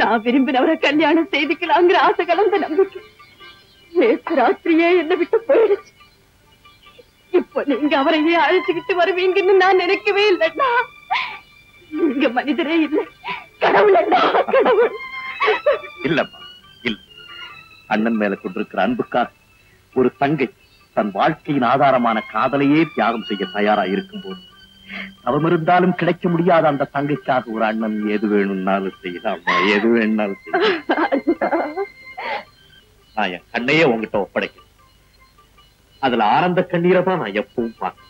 நான் விரும்பினவரை கல்யாணம் செய்துக்கலாங்கிற ஆசை கலந்த நம்பிக்கை நேற்று ராத்திரியே என்னை விட்டு போயிடுச்சு இப்போ நீங்க அவரையே அழைச்சுக்கிட்டு வருவீங்கன்னு நான் நினைக்கவே இல்லைண்ணா நீங்க மனிதரே இல்லை கடவுள் அண்ணா கடவுள் இல்லம்மா இல்ல அண்ணன் மேல கொண்டிருக்கிற அன்புக்காக ஒரு தங்கை தன் வாழ்க்கையின் ஆதாரமான காதலையே தியாகம் செய்ய தயாரா இருக்கும்போது தவம் இருந்தாலும் கிடைக்க முடியாத அந்த தங்கைக்காக ஒரு அண்ணன் எது வேணும்னாலும் செய்யலாமா எது வேணும்னாலும் செய்யலாம் நான் என் கண்ணையே உங்ககிட்ட ஒப்படைக்கிறேன் அதுல ஆனந்த கண்ணீரை தான் நான் எப்பவும் பார்க்கிறேன்